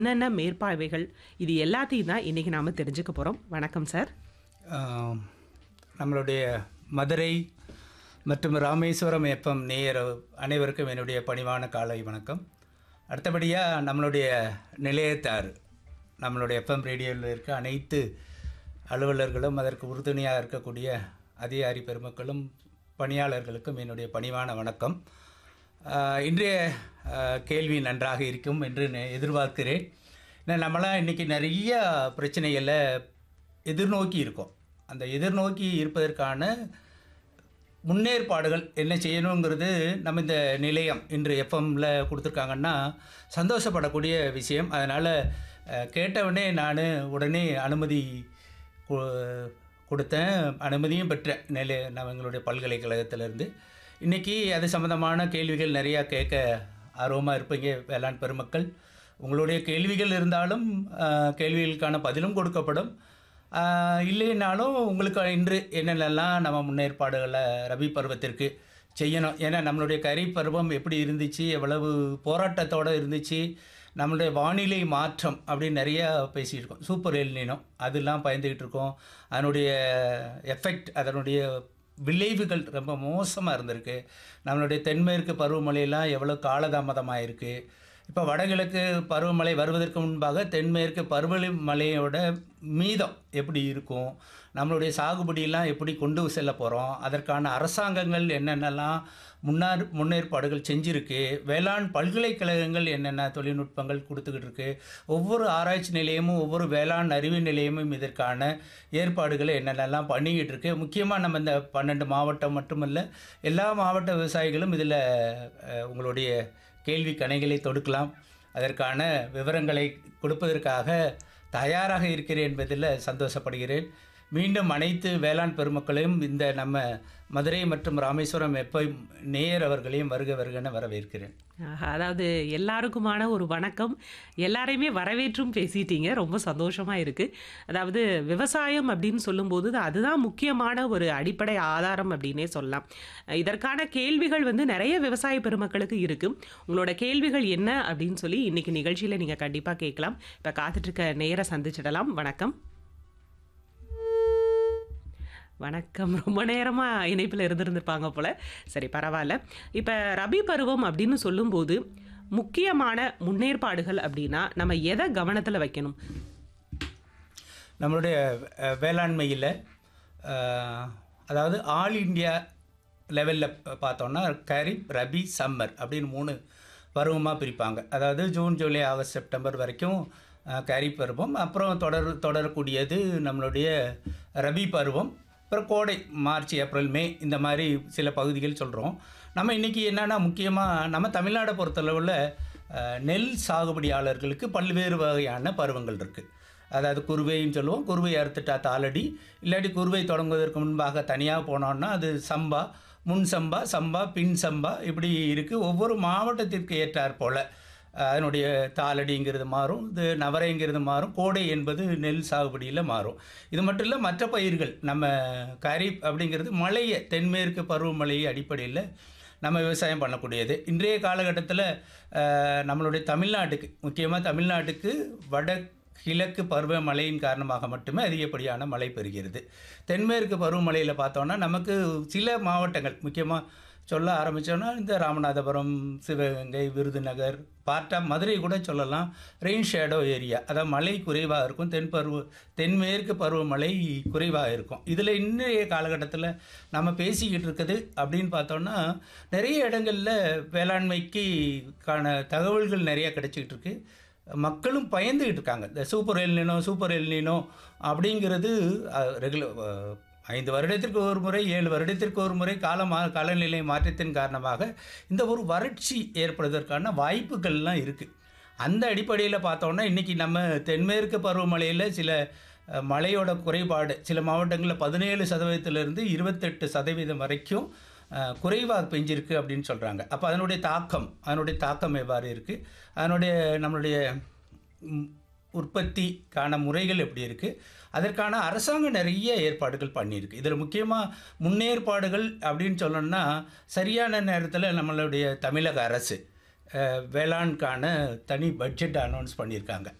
என்னென்ன மேற்பார்வைகள் இது எல்லாத்தையும் தான் இன்னைக்கு நாம தெரிஞ்சுக்க போறோம் வணக்கம் சார் ஆம், நம்மளுடைய மதுரை மற்றும் ராமேஸ்வரம் எஃப்எம் நேயர் அனைவருக்கும் என்னுடைய பணிவான காலை வணக்கம் அடுத்தபடியாக நம்மளுடைய நிலையத்தார் நம்மளுடைய எஃப்எம் ரேடியோவில் இருக்க அனைத்து அலுவலர்களும் அதற்கு உறுதுணையாக இருக்கக்கூடிய அதிகாரி பெருமக்களும் பணியாளர்களுக்கும் என்னுடைய பணிவான வணக்கம் ஆஹ், இன்றைய ஆஹ், கேள்வி நன்றாக இருக்கும் என்று நான் எதிர்பார்க்கிறேன் ஏன்னா நம்மளாம் இன்றைக்கி நிறைய பிரச்சனைகளை எதிர்நோக்கி இருக்கோம் அந்த எதிர்நோக்கி இருப்பதற்கான முன்னேற்பாடுகள் என்ன செய்யணுங்கிறது நம்ம இந்த நிலையம் இன்று எஃப்எம்ல கொடுத்துருக்காங்கன்னா சந்தோஷப்படக்கூடிய விஷயம் அதனால் கேட்டவுடனே நான் உடனே அனுமதி கு- கொடுத்தேன் அனுமதியும் பெற்றேன் நிலை நம்ம எங்களுடைய பல்கலைக்கழகத்திலேருந்து இன்றைக்கி அது சம்மந்தமான கேள்விகள் நிறையா கேட்க ஆர்வமாக இருப்பீங்க வேளாண் பெருமக்கள் உங்களுடைய கேள்விகள் இருந்தாலும் அஹ், கேள்விகளுக்கான பதிலும் கொடுக்கப்படும் ஆஹ் இல்லைனாலும் உங்களுக்கு இன்று என்னென்னலாம் நம்ம முன்னேற்பாடுகளை ரபி பருவத்திற்கு செய்யணும் ஏன்னா நம்மளுடைய கரி பருவம் எப்படி இருந்துச்சு எவ்வளவு போராட்டத்தோடு இருந்துச்சு நம்மளுடைய வானிலை மாற்றம் அப்படின்னு நிறையா பேசியிருக்கோம் சூப்பர் எல்னினம் அதெல்லாம் பயந்துக்கிட்டு இருக்கோம் அதனுடைய எஃபெக்ட் அதனுடைய விளைவுகள் ரொம்ப மோசமாக இருந்திருக்கு நம்மளுடைய தென்மேற்கு பருவமழையெல்லாம் எவ்வளோ காலதாமதமாக இருக்குது இப்போ வடகிழக்கு பருவமழை வருவதற்கு முன்பாக தென்மேற்கு பருவமழையோட மீதம் எப்படி இருக்கும் நம்மளுடைய சாகுபடியெல்லாம் எப்படி கொண்டு செல்ல போகிறோம் அதற்கான அரசாங்கங்கள் என்னென்னலாம் முன்னார் முன்னேற்பாடுகள் செஞ்சுருக்கு வேளாண் பல்கலைக்கழகங்கள் என்னென்ன தொழில்நுட்பங்கள் கொடுத்துக்கிட்டு இருக்கு ஒவ்வொரு ஆராய்ச்சி நிலையமும் ஒவ்வொரு வேளாண் அறிவு நிலையமும் இதற்கான ஏற்பாடுகளை என்னென்னலாம் பண்ணிக்கிட்டு இருக்கு முக்கியமாக நம்ம இந்த பன்னெண்டு மாவட்டம் மட்டுமல்ல எல்லா மாவட்ட விவசாயிகளும் இதில் உங்களுடைய கேள்வி கணைகளை தொடுக்கலாம் அதற்கான விவரங்களை கொடுப்பதற்காக தயாராக இருக்கிறேன் என்பதில் சந்தோஷப்படுகிறேன் மீண்டும் அனைத்து வேளாண் பெருமக்களையும் இந்த நம்ம மதுரை மற்றும் ராமேஸ்வரம் எப்போ நேயர் அவர்களையும் வருக வருகன்னு வரவேற்கிறேன் ஆஹா, அதாவது எல்லாருக்குமான ஒரு வணக்கம் எல்லாரையுமே வரவேற்றும் பேசிட்டீங்க ரொம்ப சந்தோஷமா இருக்கு அதாவது விவசாயம் அப்படின்னு சொல்லும்போது அதுதான் முக்கியமான ஒரு அடிப்படை ஆதாரம் அப்படின்னே சொல்லலாம் இதற்கான கேள்விகள் வந்து நிறைய விவசாய பெருமக்களுக்கு இருக்கு உங்களோட கேள்விகள் என்ன அப்படின்னு சொல்லி இன்னைக்கு நிகழ்ச்சியில நீங்க கண்டிப்பா கேட்கலாம் இப்ப காத்துட்டு இருக்க நேர சந்திச்சிடலாம் வணக்கம் வணக்கம் ரொம்ப நேரமா இணைப்பில் இருந்திருந்திருப்பாங்க போல சரி பரவாயில்ல இப்போ ரபி பருவம் அப்படின்னு சொல்லும்போது முக்கியமான முன்னேற்பாடுகள் அப்படின்னா நம்ம எதை கவனத்தில் வைக்கணும் நம்மளுடைய அஹ், வேளாண்மையில் அஹ், அதாவது ஆல் இந்தியா லெவலில் பார்த்தோம்னா கரீப் ரபி சம்மர் அப்படின்னு மூணு பருவமாக பிரிப்பாங்க அதாவது ஜூன் ஜூலை ஆகஸ்ட் செப்டம்பர் வரைக்கும் அஹ், கரீப் பருவம் அப்புறம் தொடர் தொடரக்கூடியது நம்மளுடைய ரபி பருவம் அப்புறம் கோடை மார்ச் ஏப்ரல் மே இந்த மாதிரி சில பகுதிகள் சொல்கிறோம் நம்ம இன்றைக்கி என்னென்னா முக்கியமாக நம்ம தமிழ்நாடை பொறுத்தளவில் அஹ், நெல் சாகுபடியாளர்களுக்கு பல்வேறு வகையான பருவங்கள் இருக்குது அதாவது குருவைன்னு சொல்லுவோம் குருவை அறுத்துட்டா தாளடி இல்லாட்டி குருவை தொடங்குவதற்கு முன்பாக தனியாக போனோம்னா அது சம்பா முன் சம்பா சம்பா பின் சம்பா இப்படி இருக்குது ஒவ்வொரு மாவட்டத்திற்கு ஏற்றாற் போல் அதனுடைய தாளடிங்கிறது மாறும் இது நவரைங்கிறது மாறும் கோடை என்பது நெல் சாகுபடியில் மாறும் இது மட்டும் இல்லை மற்ற பயிர்கள் நம்ம கரீப் அப்படிங்கிறது மழையை தென்மேற்கு பருவமழையை அடிப்படையில் நம்ம விவசாயம் பண்ணக்கூடியது இன்றைய காலகட்டத்தில் அஹ், நம்மளுடைய தமிழ்நாட்டுக்கு முக்கியமாக தமிழ்நாட்டுக்கு வட கிழக்கு பருவமழையின் காரணமாக மட்டுமே அதிகப்படியான மழை பெறுகிறது தென்மேற்கு பருவமழையில் பார்த்தோன்னா நமக்கு சில மாவட்டங்கள் முக்கியமாக சொல்ல ஆரம்பித்தோன்னா இந்த ராமநாதபுரம் சிவகங்கை விருதுநகர் பார்ட்டா மதுரை கூட சொல்லலாம் ரெயின் ஷேடோ ஏரியா அதாவது மழை குறைவாக இருக்கும் தென் பருவ தென்மேற்கு பருவமழை குறைவாக இருக்கும் இதில் இன்றைய காலகட்டத்தில் நம்ம பேசிக்கிட்டு இருக்குது அப்படின்னு பார்த்தோன்னா நிறைய இடங்களில் வேளாண்மைக்கு கான தகவல்கள் நிறைய கிடைச்சிக்கிட்டு இருக்கு மக்களும் பயந்துகிட்டு இருக்காங்க இந்த சூப்பர் எல்னினோ சூப்பர் எல்னினோ அப்படிங்கிறது ரெகுலர் ஐந்து வருடத்திற்கு ஒரு முறை ஏழு வருடத்திற்கு ஒரு முறை கால மா காலநிலை மாற்றத்தின் காரணமாக இந்த ஒரு வறட்சி ஏற்படுவதற்கான வாய்ப்புகள்லாம் இருக்குது அந்த அடிப்படையில் பார்த்தோன்னா இன்றைக்கி நம்ம தென்மேற்கு பருவமழையில் சில அஹ், மழையோட குறைபாடு சில மாவட்டங்களில் பதினேழு சதவீதத்திலிருந்து இருபத்தெட்டு சதவீதம் வரைக்கும் அஹ், குறைவாக பெஞ்சிருக்கு அப்படின்னு சொல்கிறாங்க அப்போ அதனுடைய தாக்கம் அதனுடைய தாக்கம் எவ்வாறு இருக்குது அதனுடைய நம்மளுடைய ம், உற்பத்திக்கான முறைகள் எப்படி இருக்குது அதற்கான அரசாங்கம் நிறைய ஏற்பாடுகள் பண்ணியிருக்கு இதில் முக்கியமாக முன்னேற்பாடுகள் அப்படின்னு சொல்லணும்னா சரியான நேரத்தில் நம்மளுடைய தமிழக அரசு அஹ், வேளாண்கான தனி பட்ஜெட் அனௌன்ஸ் பண்ணியிருக்காங்க